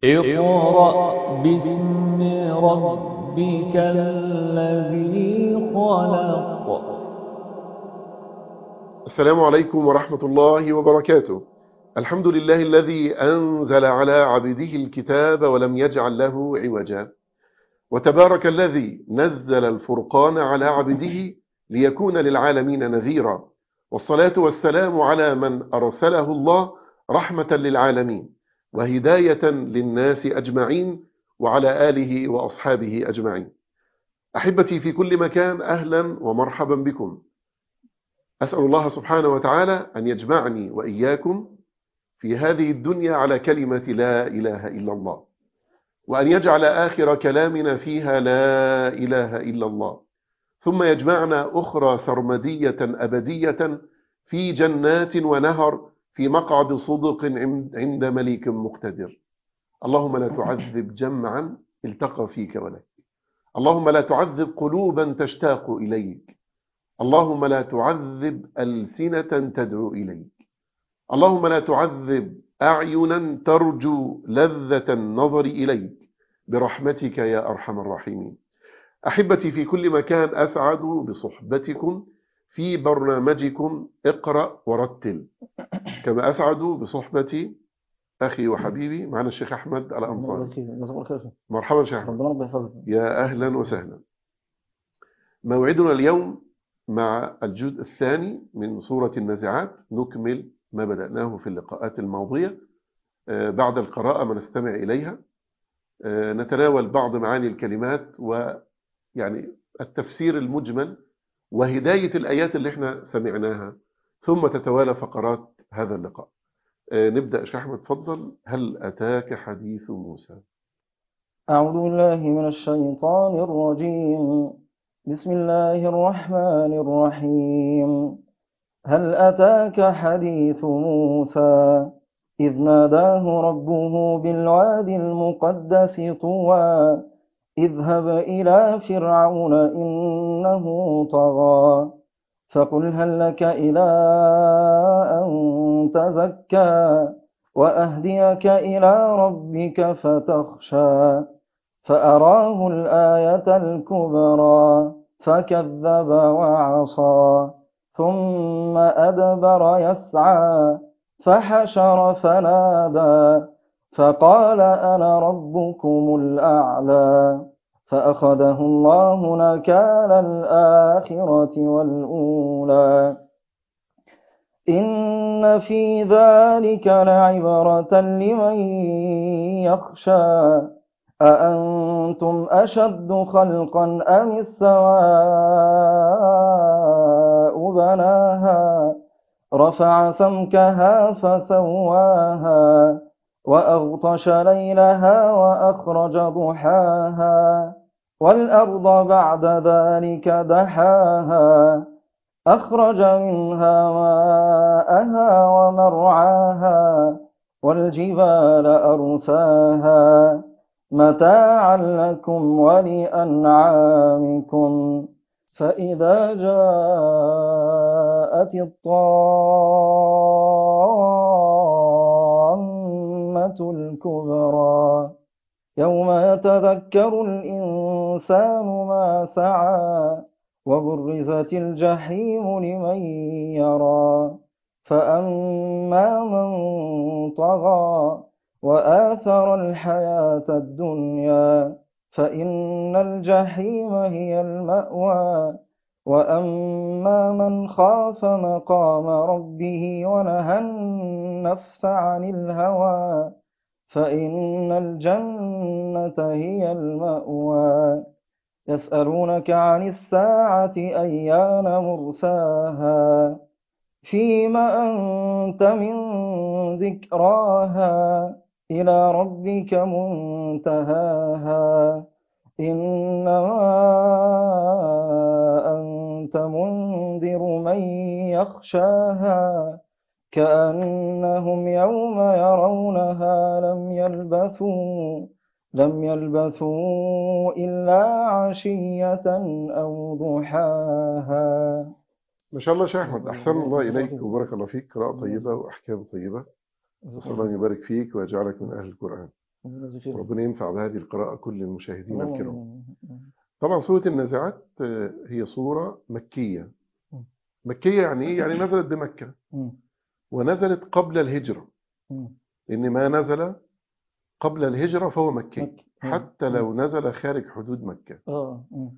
اقرأ باسم ربك الذي خلق السلام عليكم ورحمة الله وبركاته الحمد لله الذي أنزل على عبده الكتاب ولم يجعل له عوجا وتبارك الذي نزل الفرقان على عبده ليكون للعالمين نذيرا والصلاة والسلام على من أرسله الله رحمة للعالمين وهداية للناس أجمعين وعلى آله وأصحابه أجمعين أحبتي في كل مكان أهلا ومرحبا بكم أسأل الله سبحانه وتعالى أن يجمعني وإياكم في هذه الدنيا على كلمة لا إله إلا الله وأن يجعل آخر كلامنا فيها لا إله إلا الله ثم يجمعنا أخرى سرمدية أبدية في جنات ونهر في مقعد صدق عند مليك مقتدر اللهم لا تعذب جمعا التقى فيك ولك اللهم لا تعذب قلوبا تشتاق إليك اللهم لا تعذب ألسنة تدعو إليك اللهم لا تعذب أعينا ترجو لذة النظر إليك برحمتك يا أرحم الراحمين أحبتي في كل مكان أسعد بصحبتكم في برنامجكم اقرأ ورتل كما أسعد بصحبة أخي وحبيبي معنا الشيخ أحمد الأنصاري مرحبا شيخ أحمد يا أهلا وسهلا موعدنا اليوم مع الجزء الثاني من سورة النازعات نكمل ما بدأناه في اللقاءات الماضية بعد القراءة ما نستمع إليها نتناول بعض معاني الكلمات ويعني التفسير المجمل وهداية الآيات اللي احنا سمعناها ثم تتوالى فقرات هذا اللقاء نبدأ شيخ أحمد تفضل هل أتاك حديث موسى أعوذ بالله من الشيطان الرجيم بسم الله الرحمن الرحيم هل أتاك حديث موسى إذ ناداه ربه بالواد المقدس طوى اذهب إلى فرعون إنه طغى فقل هل لك إلى أن تزكى وأهديك إلى ربك فتخشى فأراه الآية الكبرى فكذب وعصى ثم أدبر يسعى فحشر فنادى فقال أنا ربكم الأعلى فأخذه الله نكال الآخرة والأولى إن في ذلك لعبرة لمن يخشى أأنتم أشد خلقا أم السواء بناها رفع سمكها فسواها وأغطش ليلها وأخرج ضحاها والأرض بعد ذلك دحاها أخرج منها ماءها ومرعاها والجبال أرساها متاعا لكم ولأنعامكم فإذا جاءت الطامة الكبرى يوم يتذكر الإنسان ما سعى وبرزت الجحيم لمن يرى فأما من طغى وآثر الحياة الدنيا فإن الجحيم هي المأوى وأما من خاف مقام ربه ونهى النفس عن الهوى فإن الجنة هي المأوى يسألونك عن الساعة أيان مرساها فيم أنت من ذكراها إلى ربك منتهاها إنما أنت منذر من يخشاها كأنهم يوم يرونها لم يلبثوا لم يلبثوا إلا عشية أو ضحاها ما شاء الله شيخ أحمد أحسن الله إليك وبارك الله فيك قراءة طيبة وأحكام طيبة نسأل الله أن يبارك فيك ويجعلك من أهل القرآن ربنا يجزيك خير. ربنا ينفع بهذه القراءة كل المشاهدين اللهم الكرام آمين. طبعا سورة النازعات آه، هي سورة مكية مم. مكية يعني إيه؟ يعني نزلت بمكة مم. ونزلت قبل الهجرة مم. لأن ما نزل قبل الهجرة فهو مكي مكي. حتى لو نزل خارج حدود مكة اه مم.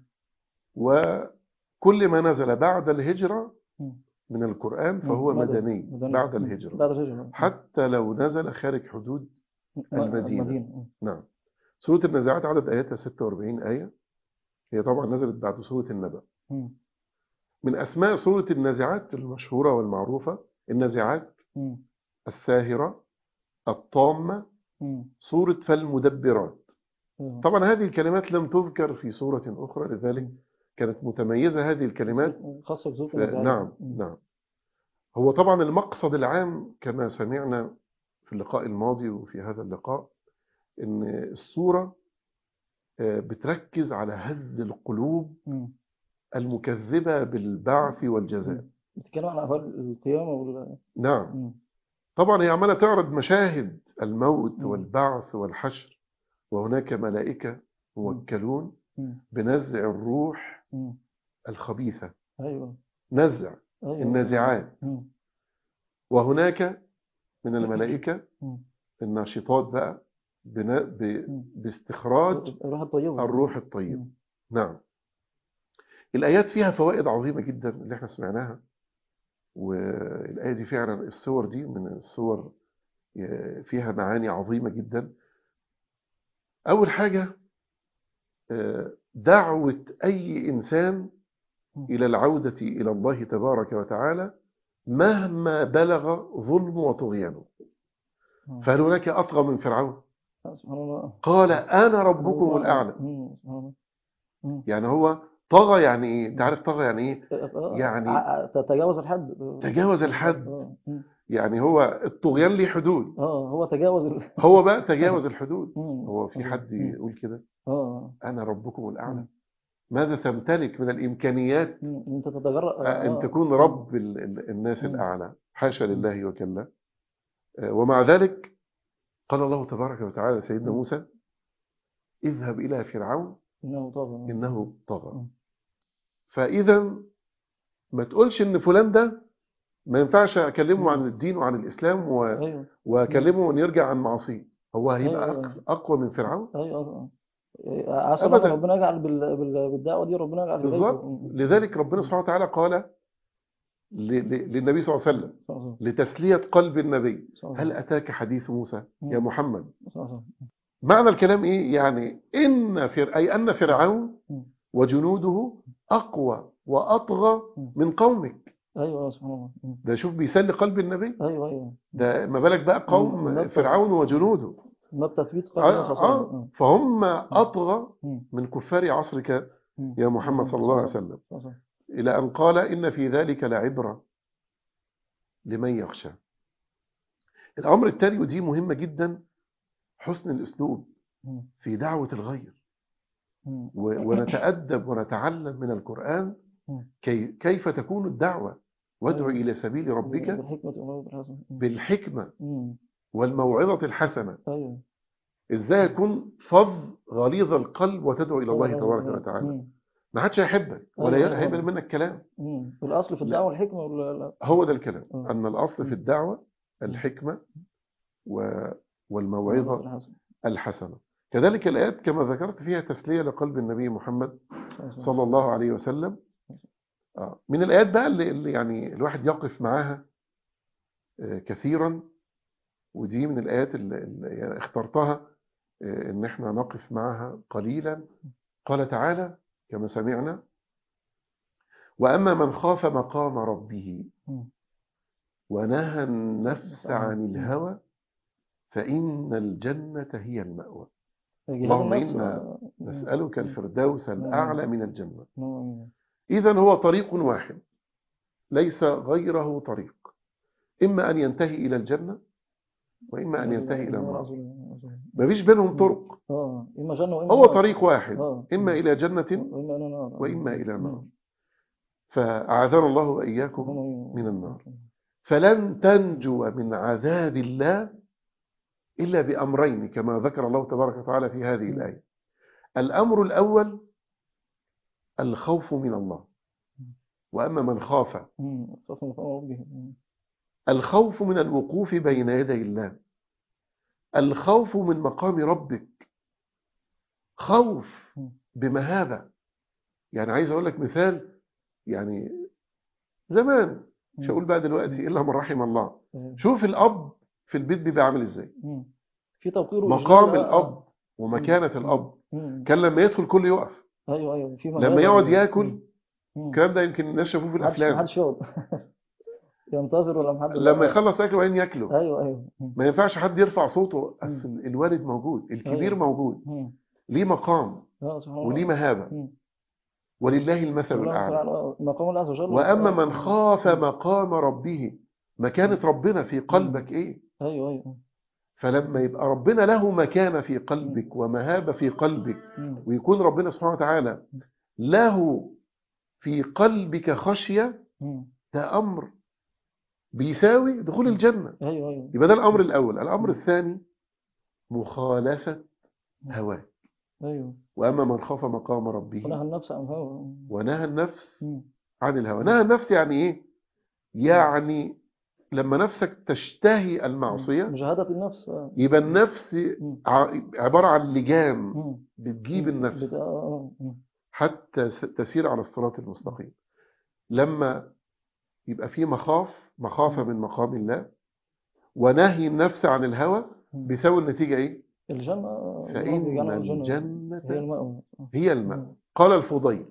وكل ما نزل بعد الهجرة مم. من القرآن مم. فهو مدني. مدني مدني. بعد مم. الهجرة بعد الهجرة حتى لو نزل خارج حدود مم. المدينة. المدينة نعم سورة النازعات عدد آياتها 46 آية هي طبعا نزلت بعد سورة النبأ مم. من أسماء سورة النازعات المشهورة والمعروفة النازعات مم. الساهرة الطامة مم. سورة فالمدبرات آه. طبعا هذه الكلمات لم تذكر في سورة أخرى لذلك كانت متميزة هذه الكلمات خاصة بظروف ف- النزاعات. نعم مم. نعم هو طبعا المقصد العام كما سمعنا في اللقاء الماضي وفي هذا اللقاء ان السورة آه، بتركز على هز القلوب مم. المكذبة بالبعث والجزاء مم. بتتكلم عن أهوال القيامة وال... نعم مم. طبعا هي عمالة تعرض مشاهد الموت مم. والبعث والحشر وهناك ملائكة موكلون مم. بنزع الروح مم. الخبيثة أيوه نزع أيوه النازعات مم. وهناك من الملائكة مم. الناشطات بقى بنا- ب- مم. باستخراج الروح الطيبة الروح الطيب مم. نعم الآيات فيها فوائد عظيمة جدا اللي احنا سمعناها والآية دي فعلا الصور دي من الصور فيها معاني عظيمة جدا أول حاجة آه، دعوة أي إنسان إلى العودة إلى الله تبارك وتعالى مهما بلغ ظلم وطغيانه مم. فهل هناك أطغى من فرعون سبحان الله قال أنا ربكم الأعلى مم. سبحان الله مم. يعني هو طغى يعني إيه أنت عارف طغى يعني إيه آه، يعني- ع- تجاوز الحد تجاوز الحد اه مم. يعني هو الطغيان ليه حدود اه هو تجاوز ال... هو بقى تجاوز الحدود مم. هو في حد مم. يقول كده اه أنا ربكم الأعلى مم. ماذا تمتلك من الإمكانيات مم. انت تتجرأ آه، أن تكون رب ال- ال- الناس مم. الأعلى حاشا لله وكلا آه، ومع ذلك قال الله تبارك وتعالى لسيدنا مم. موسى اذهب إلى فرعون انه طبعا إنه طغى مم. فإذا ما تقولش إن فلان ده ما ينفعش أكلمه مم. عن الدين وعن الإسلام و... ايوه وأكلمه أن يرجع عن معصيه هو هيبقى أيوة، أق- أقوى من فرعون ايوه اه عسى الله أبداً. ربنا يجعل بال... بال... بالدعوه دي ربنا يجعل بالظبط لذلك ربنا سبحانه وتعالى قال ل... ل... للنبي صلى الله عليه وسلم وسلم لتسلية قلب النبي هل أتاك حديث موسى يا محمد معنى الكلام إيه يعني إن فر... أي أن فرعون مم. وجنوده أقوى وأطغى مم. من قومك ايوه سبحان الله مم. ده شوف بيسلي قلب النبي ايوه ايوه ده ما بالك بقى مم. قوم نبت- فرعون وجنوده ما بتثبيت قلب آه النبي صلى الله عليه آه وسلم. فهم أطغى مم. من كفار عصرك مم. يا محمد مم. صلى الله عليه وسلم صلى الله عليه وسلم. إلى أن قال إن في ذلك لعبرة لمن يخشى الأمر التالي ودي مهمة جدا حسن الأسلوب مم. في دعوة الغير مم. و- ونتأدب ونتعلم من القرآن مم. كي كيف تكون الدعوة وادعو أيوة. إلى سبيل ربك بالحكمة والموعظة الحسنة. مم. بالحكمة مم. والموعظة الحسنة ايوه إزاي يكون فظ غليظ القلب وتدعو إلى الله أيوة، تبارك أيوة. وتعالى مم. ما حدش هيحبك ولا أيوة، أيوة. هيقبل منك كلام مم. الاصل في لا. الدعوه الحكمه ولا لا هو ده الكلام آه. أن الأصل في الدعوة الحكمة و- والموعظة الحسنة. الحسنة كذلك الآيات كما ذكرت فيها تسلية لقلب النبي محمد صلى الله عليه وسلم آه. من الآيات بقى اللي, اللي يعني الواحد يقف معاها آه، كثيرا ودي من الآيات اللي, اللي يعني اخترتها آه، إن احنا نقف معها قليلا قال تعالى كما سمعنا وأما من خاف مقام ربه مم. ونهى النفس عن الهوى فإن الجنة هي المأوى جهاد اللهم النفس، إنا آه. مم. نسألك الفردوس الأعلى من الجنة مم. إذا هو طريق واحد ليس غيره طريق إما أن ينتهي إلى الجنة وإما أن ينتهي إلى النار مفيش بينهم طرق اه اما جنه واما هو نار. طريق واحد اه إما إلى جنة واما الى نار وإما إلى مم. نار فأعاذنا الله وإياكم مم. من النار. فلن تنجو من عذاب الله إلا بأمرين كما ذكر الله تبارك وتعالى في هذه الآية الأمر الأول الخوف من الله وأما من خاف مم. خوف من مقام ربه مم. الخوف من الوقوف بين يدي الله الخوف من مقام ربك خوف بمهابة يعني عايز أقول لك مثال يعني زمان مش هقول بقى دلوقتي إلا من رحم الله مم. شوف الأب في البيت بيبقى عامل إزاي مم. في توقير مقام وإجلال، آه. الأب ومكانة الأب مم. كان لما يدخل كله يقف ايوه ايوه في لما مهابة. يقعد ياكل مم. الكلام ده يمكن الناس شافوه في محدش الأفلام محدش يقعد ينتظر ولا محد لما يخلص أكله وبعدين ياكله ايوه ايوه مم. ما ينفعش حد يرفع صوته أصل الوالد موجود الكبير أيوة. موجود مم. ليه مقام اه سبحان الله وليه مهابة مم. ولله المثل الله الأعلى تعالى مقام الله عز وجل وأما آه. من خاف مقام ربه مكانة ربنا في قلبك إيه ايوه ايوه فلما يبقى ربنا له مكانة في قلبك ومهابة في قلبك مم. ويكون ربنا سبحانه وتعالى له في قلبك خشية مم. ده أمر بيساوي دخول الجنة ايوه ايوه يبقى ده الأمر الأول الأمر الثاني مخالفة هواه ايوه وأما من خاف مقام ربه ونهى النفس عن هوى ونهى النفس مم. عن الهوى نهى النفس يعني إيه؟ يعني لما نفسك تشتهي المعصية مجاهدة النفس آه. يبقى النفس مم. ع- عبارة عن لجام مم. بتجيب بت- النفس آه، آه، آه. حتى س- تسير على الصراط المستقيم لما يبقى في مخاف مخافة من مقام الله ونهي النفس عن الهوى مم. بيساوي النتيجة إيه؟ الجنة آه، الله فإن يجعلنا الجنة. هي الجنة المأوى آه. هي الماء قال الفضيل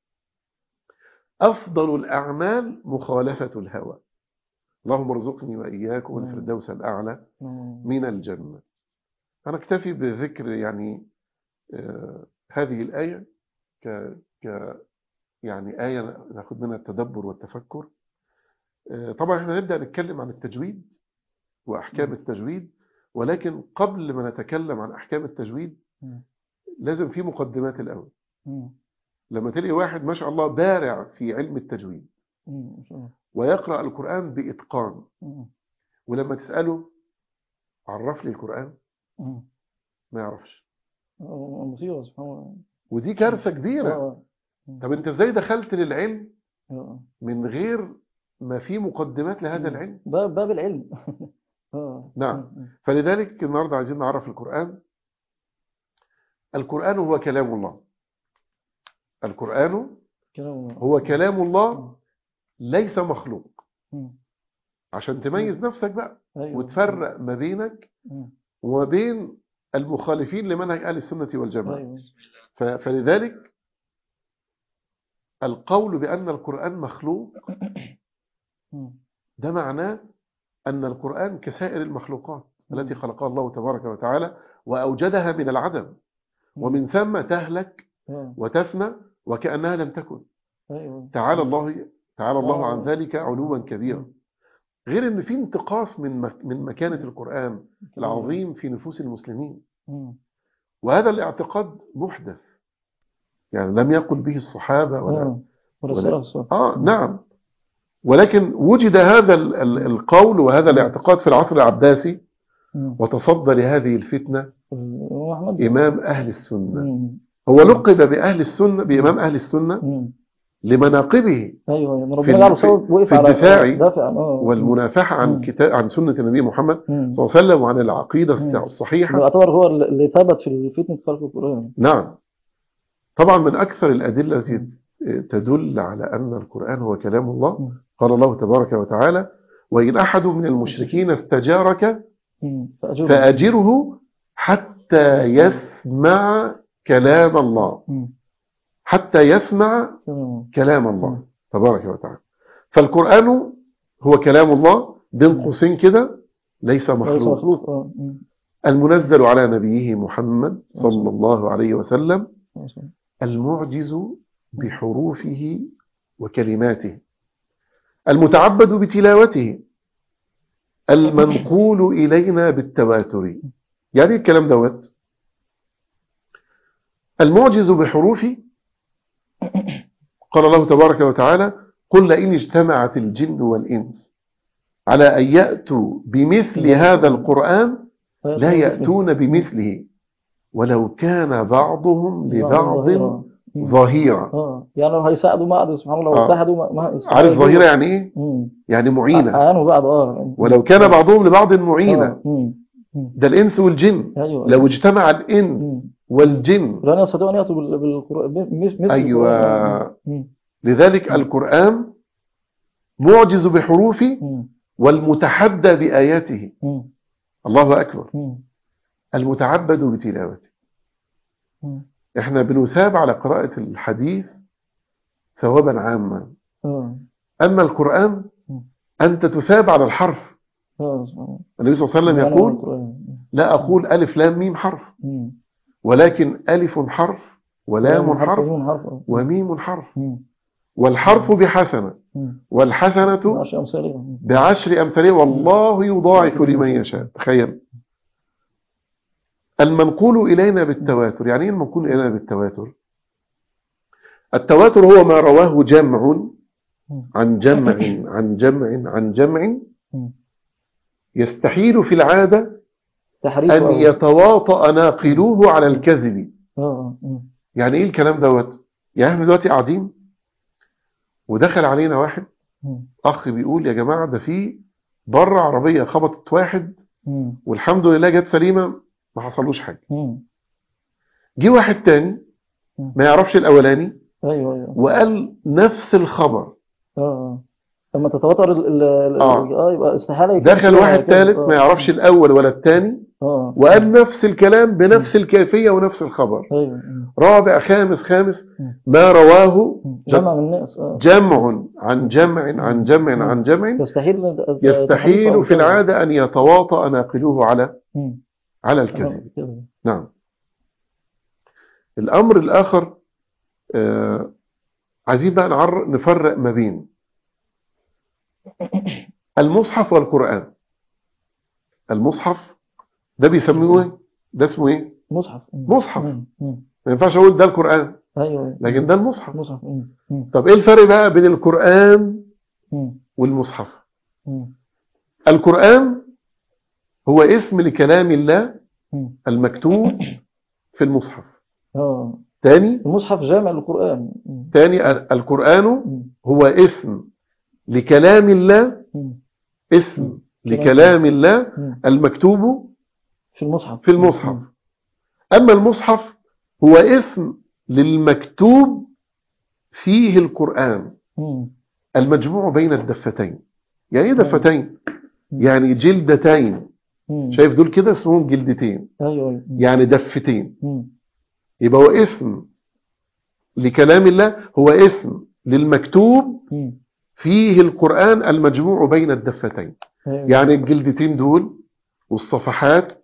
أفضل الأعمال مخالفة الهوى اللهم ارزقني وإياكم مم. الفردوس الأعلى مم. من الجنة أنا أكتفي بذكر يعني آه هذه الآية ك, ك يعني آية ناخد منها التدبر والتفكر آه طبعا احنا نبدأ نتكلم عن التجويد وأحكام مم. التجويد ولكن قبل ما نتكلم عن أحكام التجويد مم. لازم في مقدمات الأول مم. لما تلاقي واحد ما شاء الله بارع في علم التجويد مم. ما شاء الله. ويقرأ القرآن بإتقان مم. ولما تسأله عرف لي القرآن مم. ما يعرفش آه، مصيبة سبحان الله ودي كارثة كبيرة آه، طب انت ازاي دخلت للعلم آه، آه. من غير ما في مقدمات لهذا مم. العلم باب باب العلم آه. نعم. مم. فلذلك النهاردة عايزين نعرف القرآن القرآن هو كلام الله القرآن كلام الله. هو كلام الله مم. ليس مخلوق مم. عشان تميز نفسك بقى أيوة. وتفرق ما بينك مم. وما بين المخالفين لمنهج أهل السنة والجماعة أيوة. ف- فلذلك القول بأن القرآن مخلوق مم. ده معناه أن القرآن كسائر المخلوقات التي خلقها الله تبارك وتعالى وأوجدها من العدم ومن ثم تهلك آه. وتفنى وكأنها لم تكن أيوة. تعالى الله تعالى الله عن آه. ذلك علوا كبيرا غير ان في انتقاص من مك- من مكانة القرآن العظيم في نفوس المسلمين مم. وهذا الاعتقاد محدث يعني لم يقل به الصحابة ولا آه. ولا ولا- السلف الصالح. آه نعم ولكن وجد هذا ال- ال- القول وهذا الاعتقاد في العصر العباسي مم. وتصدى لهذه الفتنة الإمام أحمد إمام أهل السنة مم. هو لقب بأهل السنة بإمام أهل السنة مم. لمناقبه أيوة يعني في ربنا ال- جعله في- سبب وقف في على الدفاع دافع عن- آه. والمنافحة عن مم. كتاب عن سنة النبي محمد مم. صلى الله عليه وسلم وعن العقيدة مم. الصحيحة يعتبر هو اللي ثبت في فتنة خلق القرآن نعم طبعا من أكثر الأدلة التي تدل على أن القرآن هو كلام الله مم. قال الله تبارك وتعالى وإن أحد من المشركين استجارك مم. فأجوب فأجره حتى يسمع كلام الله مم. حتى يسمع تمام. كلام الله مم. تبارك وتعالى فالقرآن هو كلام الله بين مم. قوسين كده ليس ليس مخلوق مخلوق اه مم. المنزل على نبيه محمد صلى الله عليه وسلم ما شاء الله. المعجز بحروفه وكلماته المتعبد بتلاوته المنقول إلينا بالتواتر يعني إيه الكلام دوت المعجز بحروفه قال الله تبارك وتعالى قل لئن اجتمعت الجن والإنس على أن يأتوا بمثل هذا القرآن لا يأتون بمثله ولو كان بعضهم لبعض ظهيرا اه يعني لو هيساعدوا بعض سبحان الله لو آه. اتحدوا ما ما عارف ظهيرة يعني ايه؟ مم. يعني معينة اعانوا بعض اه ولو كان بعضهم لبعض معينة آه. مم. مم. ده الإنس والجن ايوه لو اجتمع الإنس مم. والجن لن يستطيعوا ان ياتوا بال- بالقران مثل القرآن. أيوة مم. لذلك القرآن معجز بحروفه مم. والمتحدى بآياته مم. الله أكبر مم. المتعبد بتلاوته مم. احنا بنثاب على قراءة الحديث ثوابا عاما اه أما القرآن مم. أنت تثاب على الحرف اه سبحان الله. النبي صلى الله عليه وسلم يعني يقول القرآن. لا أقول ألف لام ميم حرف مم. ولكن ألف حرف ولام حرف وميم حرف آه. وميم حرف مم. والحرف بحسنة مم. والحسنة عشر أمثالها مم. بعشر أمثالها والله يضاعف لمن يشاء تخيل المنقول إلينا بالتواتر يعني إيه المنقول إلينا بالتواتر التواتر هو ما رواه جمع عن جمع عن جمع عن جمع مم. يستحيل في العادة تحريف أن أو- يتواطأ ناقلوه على الكذب اه اه مم. يعني إيه الكلام دوت يعني احنا دلوقتي قاعدين ودخل علينا واحد مم. أخ بيقول يا جماعة ده في بره عربية خبطت واحد مم. والحمد لله جت سليمة ما حصلوش حاجة مم. جه واحد تاني مم. ما يعرفش الأولاني ايوه ايوه وقال نفس الخبر اه اه لما تتواتر ال ال ال- آه. اه يبقى استحاله يكون دخل فيها واحد كده. ثالث آه. ما يعرفش الأول ولا الثاني اه وقال نفس الكلام بنفس الكيفية ونفس الخبر ايوه مم. رابع خامس خامس مم. ما رواه مم. جمع من الناس اه جمع عن جمع عن جمع عن جمع يستحيل إن- تحريف يستحيل أو في كذب. العادة أن يتواطأ ناقلوه على مم. على آه، الكذب كده. نعم الأمر الآخر آه عايزين بقى نعر نفرق ما بين المصحف والقرآن المصحف ده بيسموه ايه؟ ده اسمه ايه؟ مصحف مم. مصحف. مم. مم. ما ينفعش اقول ده القرآن ايوه لكن ده المصحف مصحف مم. مم. طب ايه الفرق بقى بين القرآن مم. والمصحف مم. القرآن هو اسم لكلام الله مم. المكتوب في المصحف اه تاني المصحف جامع للقرآن مم. تاني ال- القرآن مم. هو اسم لكلام الله مم. اسم لكلام الله مم. المكتوب في المصحف في المصحف أما المصحف هو اسم للمكتوب فيه القرآن مم. المجموع بين الدفتين يعني ايه مم. دفتين مم. يعني جلدتين مم. شايف دول كده اسمهم جلدتين ايوه أيوة. مم. يعني دفتين مم. يبقى هو اسم لكلام الله هو اسم للمكتوب مم. فيه القرآن المجموع بين الدفتين أيوة. يعني الجلدتين دول والصفحات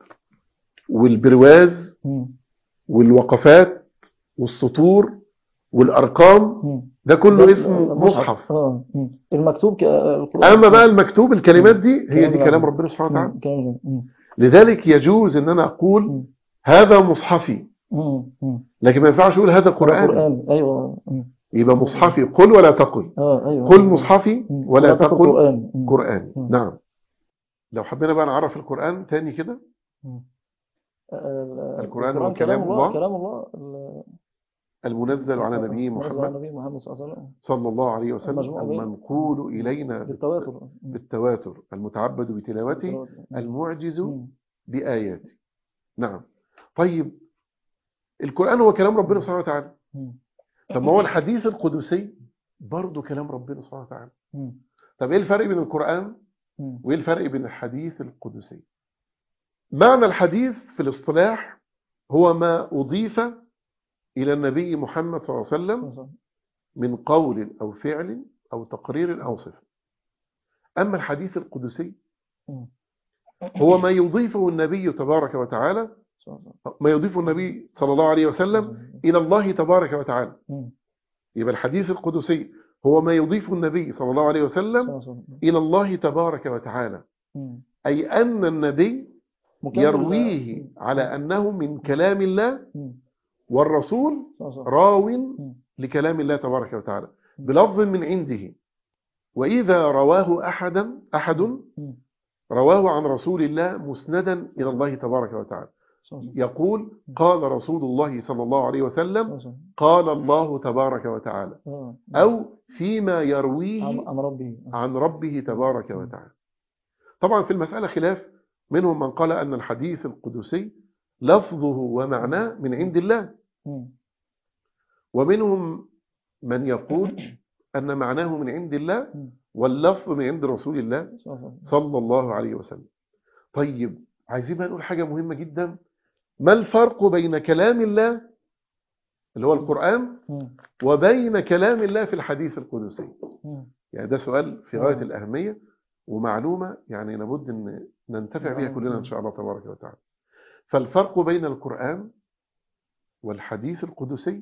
والبرواز مم. والوقفات والسطور والأرقام مم. ده كله ده اسم مصحف اه مم. المكتوب ك- القرآن أما بقى المكتوب الكلمات دي هي دي كلام كلام ربنا. ربنا سبحانه وتعالى مم. كامل. مم. لذلك يجوز ان انا اقول مم. هذا مصحفي مم. مم. لكن ما ينفعش اقول هذا قرآن قرآن ايوه مم. يبقى مصحفي قل ولا تقل اه ايوه قل مصحفي مم. ولا تقل قرآن مم. قرآن مم. نعم لو حبينا بقى نعرف القرآن تاني كده مم. آه، القرآن هو كلام كلام الله الله كلام الله ال- المنزل على نبيه نزل على محمد النبي محمد صلى الله عليه وسلم صلى الله عليه وسلم المجموع بين- المنقول إلينا بالتواتر مم. بالتواتر المتعبد بتلاوته بالتواتر. مم. المعجز مم. بآياته نعم طيب القرآن هو كلام ربنا سبحانه وتعالى مم. طب ما هو الحديث القدسي برضه كلام ربنا سبحانه وتعالى مم. طب ايه الفرق بين القرآن مم. وايه الفرق بين الحديث القدسي معنى الحديث في الاصطلاح هو ما أضيف إلى النبي محمد صلى الله عليه وسلم من قول أو فعل أو تقرير أو صفة أما الحديث القدسي مم. هو ما يضيفه النبي تبارك وتعالى صلى الله عليه ما يضيفه النبي صلى الله عليه وسلم وسلم. إلى الله تبارك وتعالى مم. يبقى الحديث القدسي هو ما يضيفه النبي صلى الله عليه صلى وسلم الله عليه وسلم. إلى الله تبارك وتعالى مم. أي أن النبي مكمل يرويه لله. على أنه من كلام الله مم. والرسول صلى الله عليه وسلم. راو مم. لكلام الله تبارك وتعالى بلفظ من عنده وإذا رواه أحدا أحد مم. رواه عن رسول الله مسندا إلى الله تبارك وتعالى صلى الله يقول قال رسول الله صلى الله عليه وسلم عليه وسلم. قال الله تبارك وتعالى آه. أو فيما عن يرويه عن ربه عن ربه تبارك وتعالى طبعا في المسألة خلاف منهم من قال أن الحديث القدسي لفظه ومعناه من عند الله مم. ومنهم من يقول أن معناه من عند الله مم. واللفظ من عند رسول الله صلى الله عليه وسلم. صلى الله عليه وسلم طيب عايزين بقى نقول حاجة مهمة جدا ما الفرق بين كلام الله اللي هو القرآن مم. وبين كلام الله في الحديث القدسي مم. يعني ده سؤال في غاية مم. الأهمية ومعلومة يعني لابد أن ننتفع بها نعم. كلنا إن شاء الله تبارك وتعالى فالفرق بين القرآن والحديث القدسي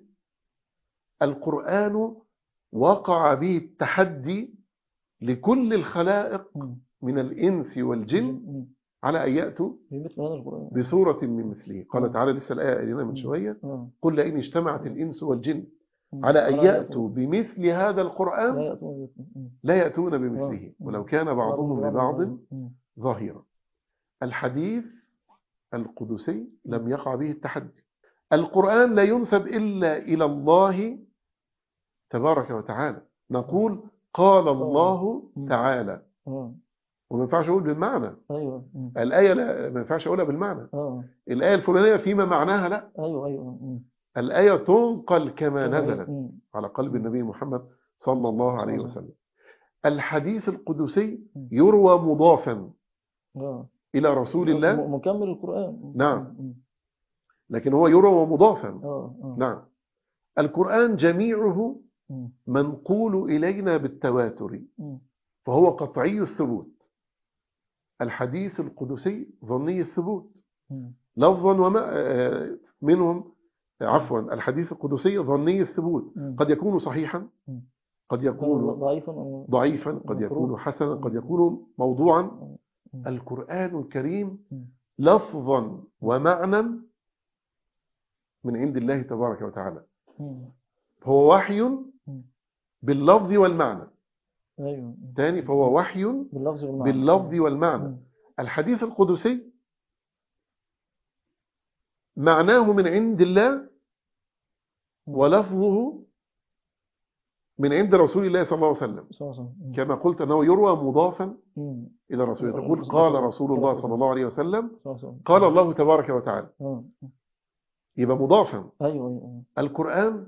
القرآن وقع به التحدي لكل الخلائق مم. من الإنس والجن مم. على أن يأتوا بمثل هذا القرآن بصورة من مثله قال مم. تعالى لسه الآية قلنا من مم. شوية آه. قل لئن اجتمعت الإنس والجن مم. على أن ولا يأتوا بمثل هذا لا القرآن يأتون بمثله. مم. لا يأتون بمثله مم. ولو كان بعضهم لبعض مم. ظاهرا الحديث القدسي لم يقع به التحدي القرآن لا ينسب إلا إلى الله تبارك وتعالى نقول قال الله مم. تعالى آه. وما ينفعش أقول بالمعنى أيوه مم. الآية لا ما ينفعش أقولها بالمعنى آه. الآية الفلانية فيما معناها لا أيوه أيوه مم. الآية تنقل كما نزلت مم. على قلب النبي محمد صلى الله عليه صلى الله وسلم الحديث القدسي مم. يروى مضافا آه. إلى رسول الله م- مكمل القرآن نعم. مم. لكن هو يروى مضافا آه. آه. نعم القرآن جميعه مم. منقول إلينا بالتواتر مم. فهو قطعي الثبوت الحديث القدسي ظني الثبوت مم. لفظا وما آه، منهم عفوا الحديث القدسي ظني الثبوت مم. قد يكون صحيحا مم. قد يكون ضعيفا أو ضعيفا قد يكون حسنا قد يكون موضوعا مم. القرآن الكريم مم. لفظا ومعنى من عند الله تبارك وتعالى مم. هو وحي باللفظ والمعنى أيوه مم. تاني فهو وحي باللفظ والمعنى باللفظ والمعنى مم. الحديث القدسي معناه من عند الله ولفظه من عند رسول الله صلى الله عليه وسلم صلى الله عليه وسلم. كما قلت أنه يروى مضافا مم. إلى رسول الله تقول قال رسول الله صلى الله عليه وسلم صلى الله عليه وسلم. قال الله تبارك وتعالى آه. يبقى مضافا أيوه أيوه القرآن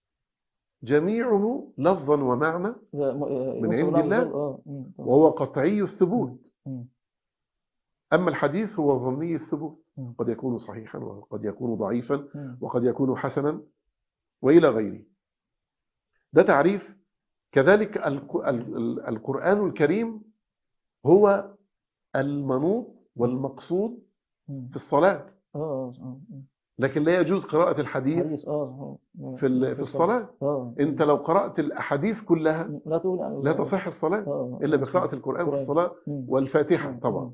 جميعه لفظا ومعنى لا، م- آه، من يوصل عند لها الله بالضبط. آه. مم. طبعا. وهو قطعي الثبوت مم. أما الحديث هو ظني الثبوت مم. قد يكون صحيحا وقد يكون ضعيفا مم. وقد يكون حسنا وإلى غيره ده تعريف كذلك الك- ال- ال- القرآن الكريم هو المنوط والمقصود مم. في الصلاة آه آه آه. مم. لكن لا يجوز قراءة الحديث حديث آه آه. في ال- في الصلاة آه أنت لو قرأت الأحاديث كلها لا تقول يعني لا تصح الصلاة آه. إلا بقراءة القرآن في القرآن. الصلاة مم. والفاتحة مم. طبعا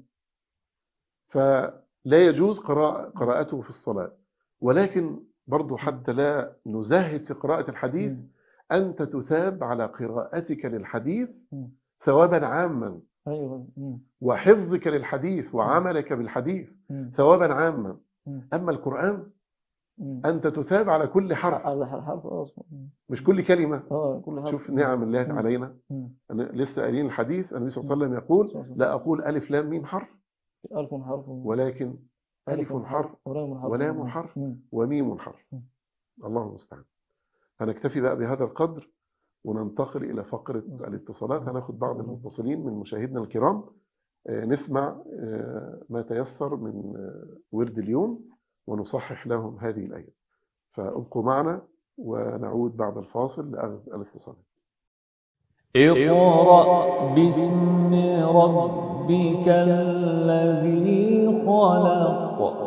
فلا يجوز قراءة قراءته في الصلاة ولكن برضو حتى لا نزاهد في قراءة الحديث مم. أنت تثاب على قراءتك للحديث مم. ثوابا عاما أيوه مم. وحفظك للحديث وعملك بالحديث مم. ثوابا عاما مم. أما القرآن مم. أنت تثاب على كل حرف على حرف آه مم. مش كل كلمة آه كل حرف شوف نعم الله مم. علينا مم. أنا لسه قايلين الحديث النبي صلى الله عليه وسلم يقول صلى الله عليه وسلم. لا أقول ألف لام ميم حرف ألف حرف ولكن ألف حرف ولام حرف ولام مم. حرف. مم. وميم حرف مم. الله المستعان هنكتفي بقى بهذا القدر وننتقل إلى فقرة مم. الاتصالات هناخد بعض مم. المتصلين من مشاهدنا الكرام آه، نسمع آه، ما تيسر من آه، ورد اليوم ونصحح لهم هذه الآية فابقوا معنا ونعود بعد الفاصل لأخذ الاتصالات اقرأ باسم ربك الذي خلق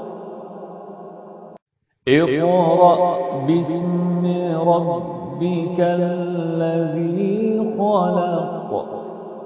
اقرأ باسم ربك الذي خلق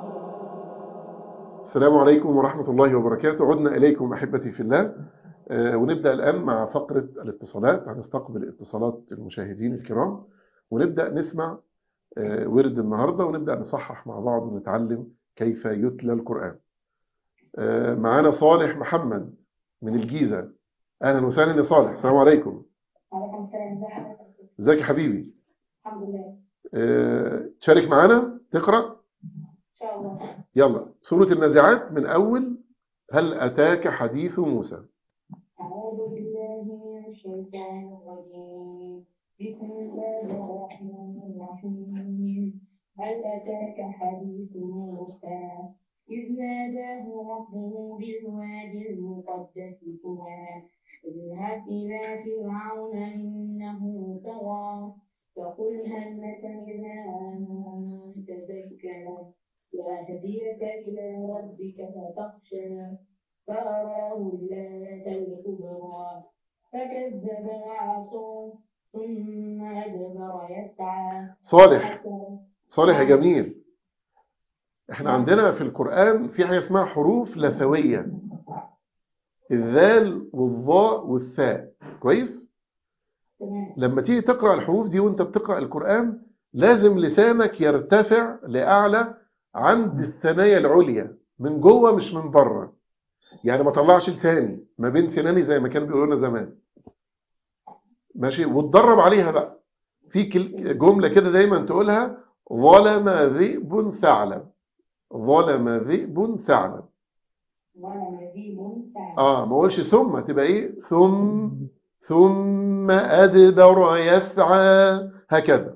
السلام عليكم ورحمة الله وبركاته عدنا إليكم أحبتي في الله آه، ونبدأ الآن مع فقرة الاتصالات هنستقبل اتصالات المشاهدين الكرام ونبدأ نسمع آه، ورد النهاردة ونبدأ نصحح مع بعض ونتعلم كيف يتلى القرآن آه، معانا صالح محمد من الجيزة أهلا وسهلا يا صالح السلام عليكم عليكم السلام ازي حضرتك ازيك يا حبيبي الحمد لله آه، تشارك معانا تقرأ ان شاء الله يلا سورة النازعات من أول هل أتاك حديث موسى أعوذ بالله من الشيطان الرجيم بسم الله الرحمن الرحيم هل أتاك حديث موسى إذ ناداه ربه بالوادي المقدس طوى اذهب إلى فرعون إنه طغى فقل هل لك إلى أن تزكى وأهديك إلى ربك فتخشى فأراه الآية الكبرى فكذب وعصى ثم أدبر يسعى صالح حتى صالح يا جميل احنا عندنا في القرآن في حاجة اسمها حروف لثوية الذال والظاء والثاء كويس تمام لما تيجي تقرأ الحروف دي وانت بتقرأ القرآن لازم لسانك يرتفع لأعلى عند الثنايا العليا من جوه مش من بره يعني ما طلعش لساني ما بين سناني زي ما كانوا بيقولوا لنا زمان ماشي وتدرب عليها بقى في كل- جملة كده دايما تقولها ظلم ذئب ثعلب ظلم ذئب ثعلب ولا مذيب سعى اه ما اقولش ثم تبقى ايه ثم ثم ادبر يسعى هكذا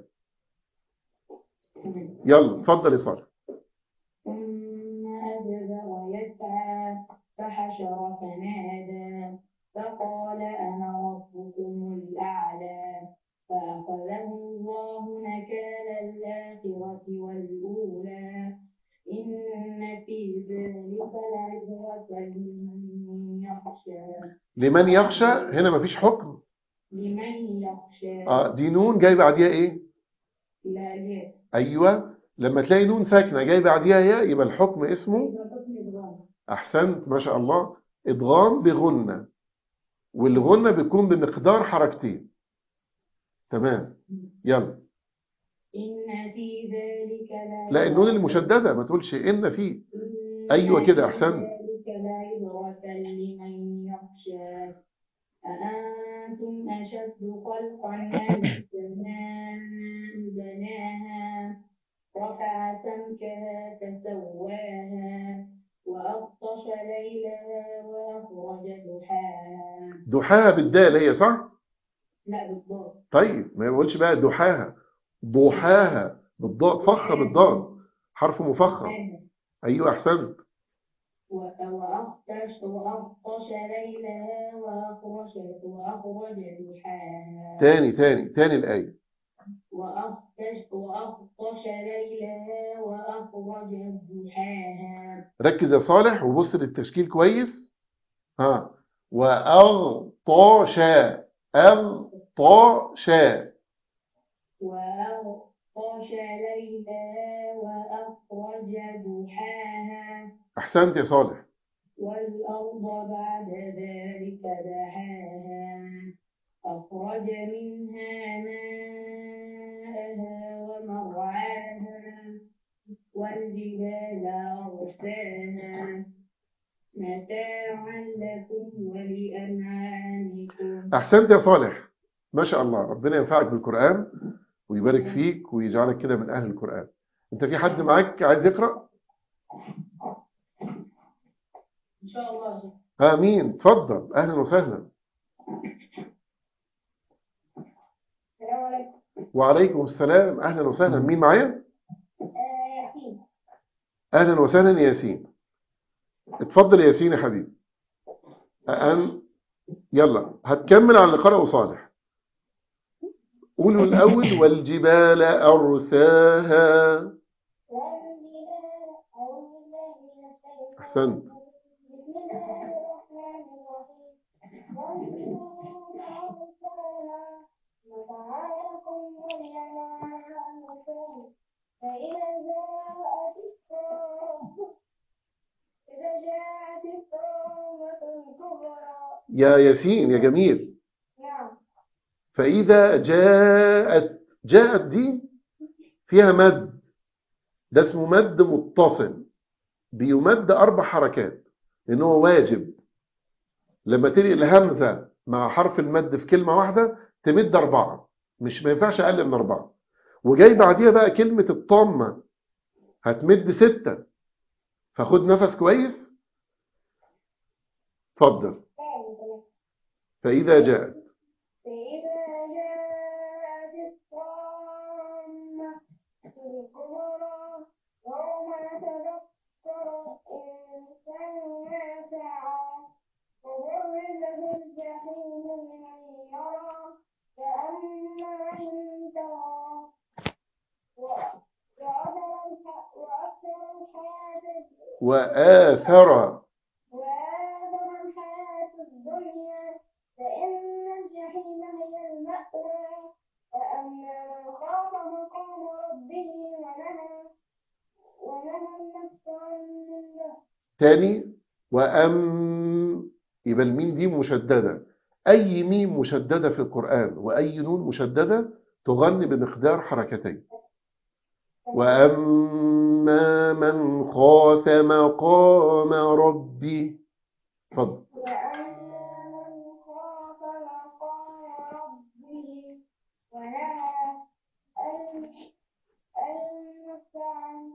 تمام. يلا اتفضل يا صالح ثم أدبر يسعى فحشر فنادى فقال أنا ربكم الأعلى فأخذه الله نكال الآخرة والأولى إن في ذلك لعبرة لمن يخشى لمن يخشى هنا مفيش حكم لمن يخشى اه دي نون جاي بعديها ايه لا يأس ايوه لما تلاقي نون ساكنه جاي بعديها ياء يبقى الحكم اسمه إذا حكم إدغام احسنت ما شاء الله ادغام بغنه والغنه بتكون بمقدار حركتين تمام يلا إن في ذلك لا النون المشدده ما تقولش ان في أيوة كده، أحسنت. ذلك لعبرة لمن يخشى أأنتم أشد خلقا أم السماء بناها رفع سمكها فسواها وأغطش ليلها وأخرج ضحاها دحاها بالدال هي صح لا بالضبط طيب ما يقولش بقى دحاها ضحاها بالضاد فخم الضاد حرف مفخم ايوه احسنت وأغطش وأغطش ليلها وأخرج وأخرج ضحاها تاني تاني تاني الايه وأغطش وأغطش ليلها وأخرج ضحاها ركز يا صالح وبص للتشكيل كويس ها واغطاشا اغطاشا وأغطش ليلها وأخرج ضحاها احسنت يا صالح والأرض بعد ذلك دحاها أخرج منها ماءها ومرعاها والجبال أرساها متاعا لكم ولأنعامكم احسنت يا صالح ما شاء الله ربنا ينفعك بالقران ويبارك فيك ويجعلك كده من اهل القران انت في حد معاك عايز يقرا إن شاء الله يا شيخ. ها مين اتفضل اهلا وسهلا السلام عليكم وعليكم السلام اهلا وسهلا مين معايا آه، ياسين اهلا وسهلا يا ياسين اتفضل يا ياسين يا حبيبي أن يلا هتكمل على اللي قرأه صالح قولوا الأول والجبال أرساها أحسنت بسم الله الرحمن الرحيم والجبال أرساها متاعا لكم ولأنعامكم فإذا جاءت الطامة إذا جاءت الطامة الكبرى يا ياسين يا جميل نعم فإذا جاءت جاءت دي فيها مد ده اسمه مد متصل بيمد أربع حركات لأن هو واجب لما تنقل الهمزة مع حرف المد في كلمة واحدة تمد أربعة مش ما ينفعش أقل من أربعة وجاي بعديها بقى كلمة الطامة هتمد ستة فخد نفس كويس اتفضل فإذا جاءت فإذا جاءت الطامة الكبرى يوم يتذكر الإنسان ما سعى وبرزت الجحيم لمن يرى فأما من ترى وأثر الح- وأكثر الحياة وآثر وآثر الحياة الدنيا فإن الجحيم هي المأوى وأما من خاف مقام ربه ونهى ونهى النفس عن الله تاني وأم يبقى الميم دي مشددة أي ميم مشددة في القرآن وأي نون مشددة تغني بمقدار حركتين وأما من خاف مقام ربي اتفضل وأما من خاف مقام ربه ونهى ال- النفس عن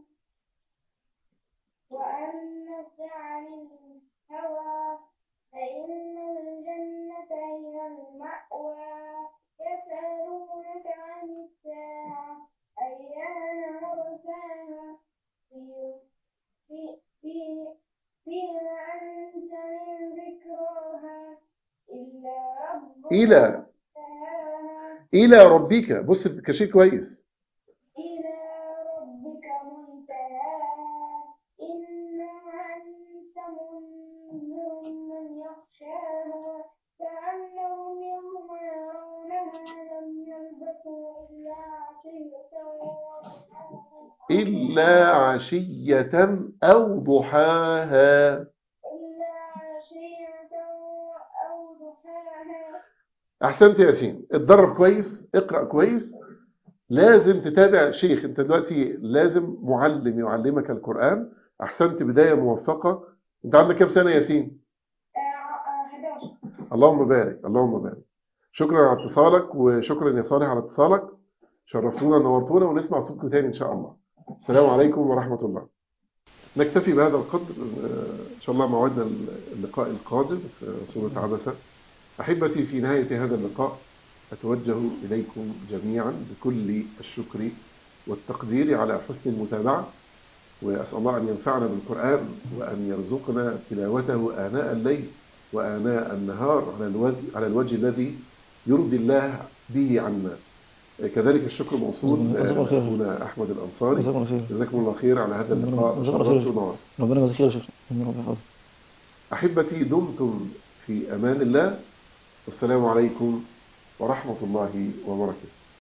والنفس عن الهوى فإن الجنة هي المأوى يسألونك عن الساعة أيان مرساها في في في فيما أنت من ذكراها إلا ربك إلى منتهاها إلى ربك بص في الكاشير كويس إلى ربك منتهاها إنما أنت منذر من يخشاها كأنهم يوم يرونها لم يلبثوا إلا عشية وضحاها إلا عشية أو ضحاها إلا عشية أو ضحاها أحسنت يا ياسين اتدرب كويس اقرأ كويس لازم تتابع شيخ انت دلوقتي لازم معلم يعلمك القرآن أحسنت بداية موفقة انت عندك كام سنة يا ياسين آه، آه، 11 اللهم بارك اللهم بارك شكرا على اتصالك وشكرا يا صالح على اتصالك شرفتونا ونورتونا ونسمع صوتكم تاني إن شاء الله السلام عليكم ورحمة الله نكتفي بهذا القدر آه، إن شاء الله موعدنا اللقاء القادم في سورة عبسة أحبتي في نهاية هذا اللقاء أتوجه إليكم جميعا بكل الشكر والتقدير على حسن المتابعة وأسأل الله أن ينفعنا بالقرآن وأن يرزقنا تلاوته آناء الليل وآناء النهار على الوجه, على الوجه الذي يرضي الله به عنا كذلك الشكر موصول جزاك الله خير. هنا أحمد الأنصاري جزاكم الله خير جزاكم الله خير على هذا اللقاء جزاك الله خير. شرفت ونورت. ربنا يجزاك خير يا شيخ ربنا يحفظك أحبتي دمتم في أمان الله والسلام عليكم ورحمة الله وبركاته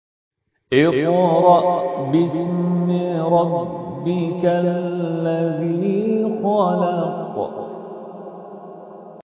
اقرأ باسم ربك الذي خلق